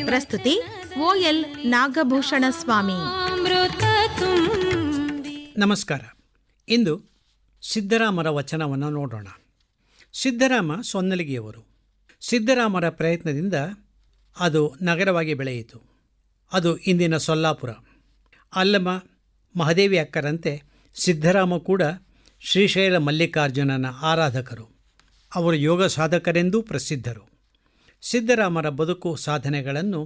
ಪ್ರಸ್ತುತಿ ಓಎಲ್ ನಾಗಭೂಷಣ ಸ್ವಾಮಿ ಅಮೃತ ತುಂಬಿ ನಮಸ್ಕಾರ ಇಂದು ಸಿದ್ದರಾಮರ ವಚನವನ್ನು ನೋಡೋಣ ಸಿದ್ದರಾಮ ಸೊನ್ನಲಿಗೆಯವರು ಸಿದ್ದರಾಮರ ಪ್ರಯತ್ನದಿಂದ ಅದು ನಗರವಾಗಿ ಬೆಳೆಯಿತು ಅದು ಇಂದಿನ ಸೊಲ್ಲಾಪುರ ಅಲ್ಲಮ ಮಹದೇವಿ ಅಕ್ಕರಂತೆ ಸಿದ್ದರಾಮ ಕೂಡ ಶ್ರೀಶೈಲ ಮಲ್ಲಿಕಾರ್ಜುನನ ಆರಾಧಕರು ಅವರು ಯೋಗ ಸಾಧಕರೆಂದೂ ಪ್ರಸಿದ್ಧರು ಸಿದ್ದರಾಮರ ಬದುಕು ಸಾಧನೆಗಳನ್ನು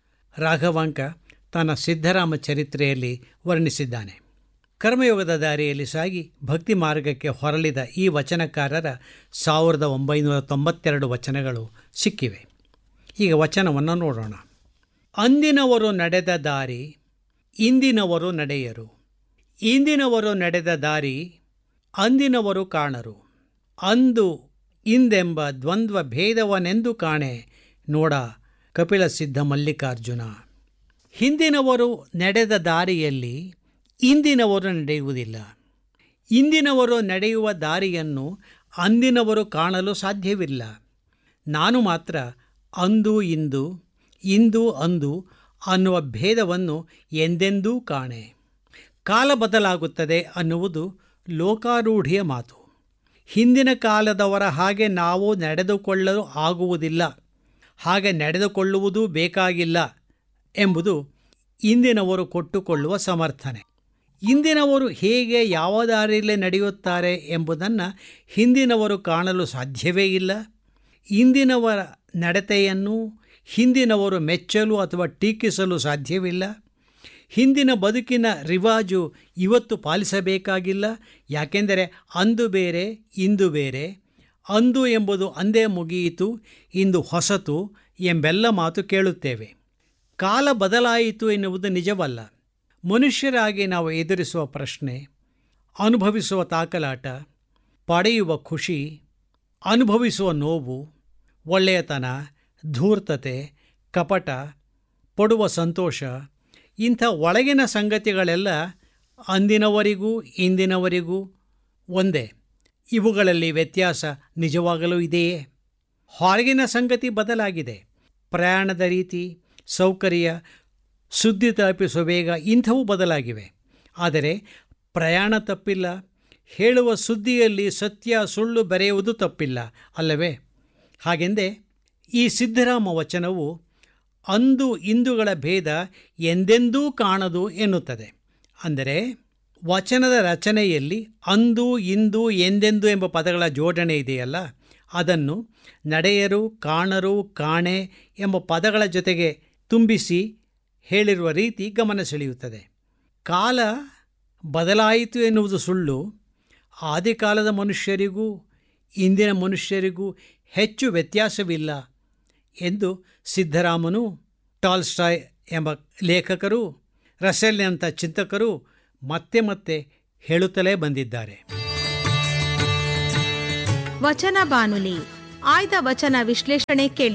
ರಾಘವಾಂಕ ತನ್ನ ಸಿದ್ದರಾಮ ಚರಿತ್ರೆಯಲ್ಲಿ ವರ್ಣಿಸಿದ್ದಾನೆ ಕರ್ಮಯೋಗದ ದಾರಿಯಲ್ಲಿ ಸಾಗಿ ಭಕ್ತಿ ಮಾರ್ಗಕ್ಕೆ ಹೊರಳಿದ ಈ ವಚನಕಾರರ ಸಾವಿರದ ಒಂಬೈನೂರ ತೊಂಬತ್ತೆರಡು ವಚನಗಳು ಸಿಕ್ಕಿವೆ ಈಗ ವಚನವನ್ನು ನೋಡೋಣ ಅಂದಿನವರು ನಡೆದ ದಾರಿ ಇಂದಿನವರು ನಡೆಯರು ಇಂದಿನವರು ನಡೆದ ದಾರಿ ಅಂದಿನವರು ಕಾಣರು ಅಂದು ಇಂದೆಂಬ ದ್ವಂದ್ವ ಭೇದವನೆಂದು ಕಾಣೆ ನೋಡ ಕಪಿಲ ಸಿದ್ಧ ಮಲ್ಲಿಕಾರ್ಜುನ ಹಿಂದಿನವರು ನಡೆದ ದಾರಿಯಲ್ಲಿ ಇಂದಿನವರು ನಡೆಯುವುದಿಲ್ಲ ಇಂದಿನವರು ನಡೆಯುವ ದಾರಿಯನ್ನು ಅಂದಿನವರು ಕಾಣಲು ಸಾಧ್ಯವಿಲ್ಲ ನಾನು ಮಾತ್ರ ಅಂದು ಇಂದು ಇಂದು ಅಂದು ಅನ್ನುವ ಭೇದವನ್ನು ಎಂದೆಂದೂ ಕಾಣೆ ಕಾಲ ಬದಲಾಗುತ್ತದೆ ಅನ್ನುವುದು ಲೋಕಾರೂಢಿಯ ಮಾತು ಹಿಂದಿನ ಕಾಲದವರ ಹಾಗೆ ನಾವು ನಡೆದುಕೊಳ್ಳಲು ಆಗುವುದಿಲ್ಲ ಹಾಗೆ ನಡೆದುಕೊಳ್ಳುವುದೂ ಬೇಕಾಗಿಲ್ಲ ಎಂಬುದು ಇಂದಿನವರು ಕೊಟ್ಟುಕೊಳ್ಳುವ ಸಮರ್ಥನೆ ಇಂದಿನವರು ಹೇಗೆ ಯಾವ ದಾರಿಯಲ್ಲಿ ನಡೆಯುತ್ತಾರೆ ಎಂಬುದನ್ನು ಹಿಂದಿನವರು ಕಾಣಲು ಸಾಧ್ಯವೇ ಇಲ್ಲ ಇಂದಿನವರ ನಡತೆಯನ್ನು ಹಿಂದಿನವರು ಮೆಚ್ಚಲು ಅಥವಾ ಟೀಕಿಸಲು ಸಾಧ್ಯವಿಲ್ಲ ಹಿಂದಿನ ಬದುಕಿನ ರಿವಾಜು ಇವತ್ತು ಪಾಲಿಸಬೇಕಾಗಿಲ್ಲ ಯಾಕೆಂದರೆ ಅಂದು ಬೇರೆ ಇಂದು ಬೇರೆ ಅಂದು ಎಂಬುದು ಅಂದೇ ಮುಗಿಯಿತು ಇಂದು ಹೊಸತು ಎಂಬೆಲ್ಲ ಮಾತು ಕೇಳುತ್ತೇವೆ ಕಾಲ ಬದಲಾಯಿತು ಎನ್ನುವುದು ನಿಜವಲ್ಲ ಮನುಷ್ಯರಾಗಿ ನಾವು ಎದುರಿಸುವ ಪ್ರಶ್ನೆ ಅನುಭವಿಸುವ ತಾಕಲಾಟ ಪಡೆಯುವ ಖುಷಿ ಅನುಭವಿಸುವ ನೋವು ಒಳ್ಳೆಯತನ ಧೂರ್ತತೆ ಕಪಟ ಪಡುವ ಸಂತೋಷ ಇಂಥ ಒಳಗಿನ ಸಂಗತಿಗಳೆಲ್ಲ ಅಂದಿನವರಿಗೂ ಇಂದಿನವರಿಗೂ ಒಂದೇ ಇವುಗಳಲ್ಲಿ ವ್ಯತ್ಯಾಸ ನಿಜವಾಗಲೂ ಇದೆಯೇ ಹೊರಗಿನ ಸಂಗತಿ ಬದಲಾಗಿದೆ ಪ್ರಯಾಣದ ರೀತಿ ಸೌಕರ್ಯ ಸುದ್ದಿ ತಲುಪಿಸುವ ವೇಗ ಇಂಥವು ಬದಲಾಗಿವೆ ಆದರೆ ಪ್ರಯಾಣ ತಪ್ಪಿಲ್ಲ ಹೇಳುವ ಸುದ್ದಿಯಲ್ಲಿ ಸತ್ಯ ಸುಳ್ಳು ಬೆರೆಯುವುದು ತಪ್ಪಿಲ್ಲ ಅಲ್ಲವೇ ಹಾಗೆಂದೇ ಈ ಸಿದ್ದರಾಮ ವಚನವು ಅಂದು ಇಂದುಗಳ ಭೇದ ಎಂದೆಂದೂ ಕಾಣದು ಎನ್ನುತ್ತದೆ ಅಂದರೆ ವಚನದ ರಚನೆಯಲ್ಲಿ ಅಂದು ಇಂದು ಎಂದೆಂದು ಎಂಬ ಪದಗಳ ಜೋಡಣೆ ಇದೆಯಲ್ಲ ಅದನ್ನು ನಡೆಯರು ಕಾಣರು ಕಾಣೆ ಎಂಬ ಪದಗಳ ಜೊತೆಗೆ ತುಂಬಿಸಿ ಹೇಳಿರುವ ರೀತಿ ಗಮನ ಸೆಳೆಯುತ್ತದೆ ಕಾಲ ಬದಲಾಯಿತು ಎನ್ನುವುದು ಸುಳ್ಳು ಆದಿಕಾಲದ ಮನುಷ್ಯರಿಗೂ ಇಂದಿನ ಮನುಷ್ಯರಿಗೂ ಹೆಚ್ಚು ವ್ಯತ್ಯಾಸವಿಲ್ಲ ಎಂದು ಸಿದ್ದರಾಮನು ಟಾಲ್ಸ್ಟಾಯ್ ಎಂಬ ಲೇಖಕರು ರಸೆಲ್ನಂಥ ಚಿಂತಕರು ಮತ್ತೆ ಮತ್ತೆ ಹೇಳುತ್ತಲೇ ಬಂದಿದ್ದಾರೆ ವಚನ ಬಾನುಲಿ ಆಯ್ದ ವಚನ ವಿಶ್ಲೇಷಣೆ ಕೇಳಿ